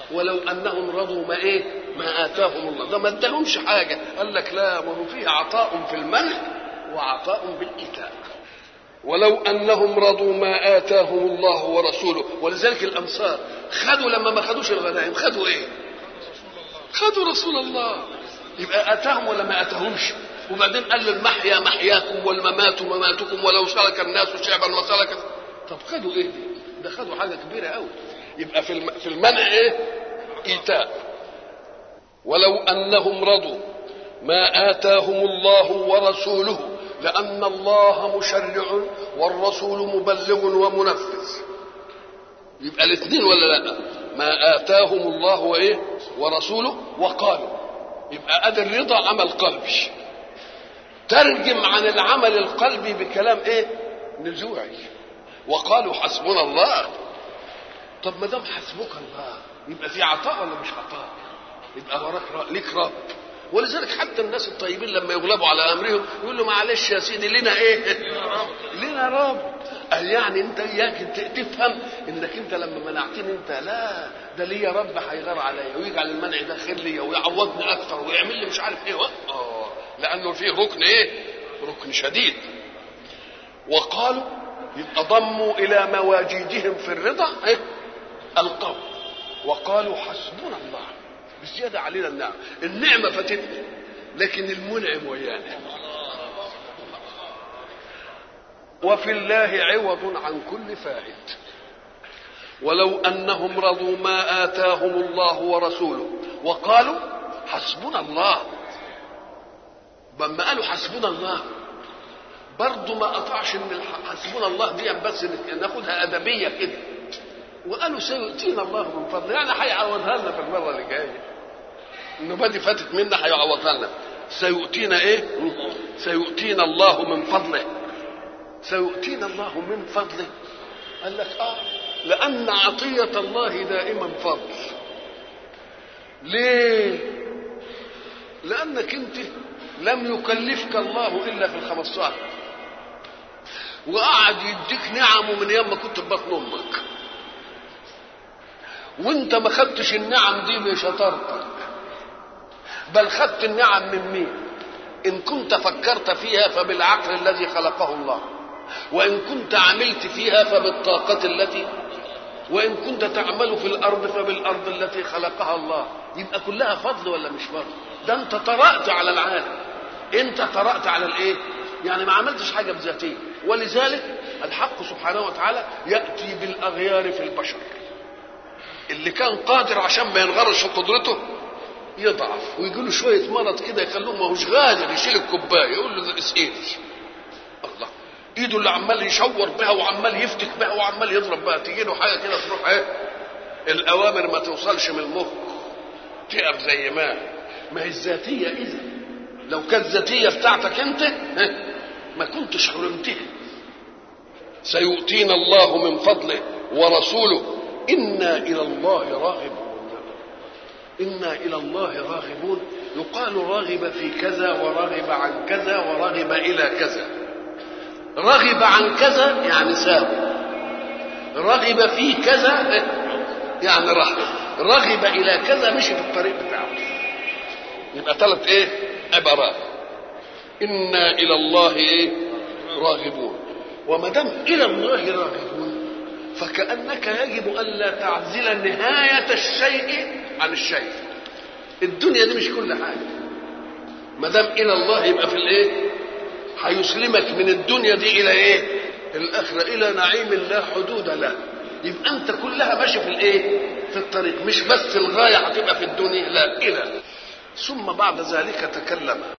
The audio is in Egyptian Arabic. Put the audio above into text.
ولو انهم رضوا ما ايه ما اتاهم الله ده ما ادالهمش حاجه قال لك لا ما هو فيه عطاء في المنع وعطاء بالايتاء ولو انهم رضوا ما اتاهم الله ورسوله ولذلك الانصار خدوا لما ما خدوش الغنائم خدوا ايه خدوا رسول الله يبقى اتاهم ولا ما اتاهمش وبعدين قال له المحيا محياكم والممات مماتكم ولو سلك الناس شعبا وسلك طب خدوا ايه دي؟ ده خدوا حاجه كبيره قوي يبقى في الم... في المنع ايه ايتاء ولو انهم رضوا ما اتاهم الله ورسوله لان الله مشرع والرسول مبلغ ومنفذ يبقى الاثنين ولا لا ما اتاهم الله وايه ورسوله وقالوا يبقى ادي الرضا عمل قلبي ترجم عن العمل القلبي بكلام ايه نزوعي وقالوا حسبنا الله طب ما دام حسبك الله يبقى في عطاء ولا مش عطاء يبقى وراك ليك رب ولذلك حتى الناس الطيبين لما يغلبوا على امرهم يقول له معلش يا سيدي لنا ايه لنا رب قال يعني انت اياك تفهم انك انت لما منعتني انت لا ده ليا رب هيغار عليا ويجعل المنع ده خير ليا ويعوضني اكثر ويعمل لي مش عارف ايه اه لانه فيه ركن ايه ركن شديد وقالوا يبقى ضموا الى مواجيدهم في الرضا ايه القول وقالوا حسبنا الله بزيادة علينا النعم النعمة فاتتنا لكن المنعم ويانا وفي الله عوض عن كل فائد ولو أنهم رضوا ما آتاهم الله ورسوله وقالوا حسبنا الله لما قالوا حسبنا الله برضه ما قطعش ان حسبنا الله دي بس ناخدها ادبيه كده وقالوا سيؤتينا الله من فضله يعني هيعوضها لنا في المره اللي جايه النوبه دي فاتت منا هيعوضها لنا سيؤتينا ايه سيؤتينا الله من فضله سيؤتينا الله من فضله قال لك اه لان عطيه الله دائما فضل ليه لانك انت لم يكلفك الله الا في الخمسة وقعد يديك نعمه من يوم ما كنت في بطن امك وانت ما خدتش النعم دي بشطارتك بل خدت النعم من مين ان كنت فكرت فيها فبالعقل الذي خلقه الله وان كنت عملت فيها فبالطاقه التي وان كنت تعمل في الارض فبالارض التي خلقها الله يبقى كلها فضل ولا مش فضل ده انت طرأت على العالم انت طرأت على الايه يعني ما عملتش حاجه بذاتيه ولذلك الحق سبحانه وتعالى ياتي بالاغيار في البشر اللي كان قادر عشان ما ينغرش في قدرته يضعف ويجي له شويه مرض كده يخلوه ما هوش قادر يشيل الكوبايه يقول له اسقيني الله ايده اللي عمال يشور بها وعمال يفتك بها وعمال يضرب بها تيجي له حاجه كده تروح ايه الاوامر ما توصلش من المخ تقف زي ما ما هي الذاتيه اذا لو كانت ذاتيه بتاعتك انت ما كنتش حرمتها سيؤتينا الله من فضله ورسوله إنا إلى الله راغبون إنا إلى الله راغبون يقال راغب في كذا ورغب عن كذا ورغب إلى كذا رغب عن كذا يعني ساب رغب في كذا يعني رهب رغب إلى كذا مشي في الطريق بتاعه يبقى ثلاث إيه عبارات إنا إلى الله إيه راغبون وما دام إلى الله راغبون فكأنك يجب ألا تعزل نهاية الشيء عن الشيء الدنيا دي مش كل حاجة ما دام إلى الله يبقى في الإيه هيسلمك من الدنيا دي إلى إيه الآخرة إلى نعيم لا حدود له يبقى أنت كلها ماشي في الإيه في الطريق مش بس الغاية هتبقى في الدنيا لا إلى ثم بعد ذلك تكلم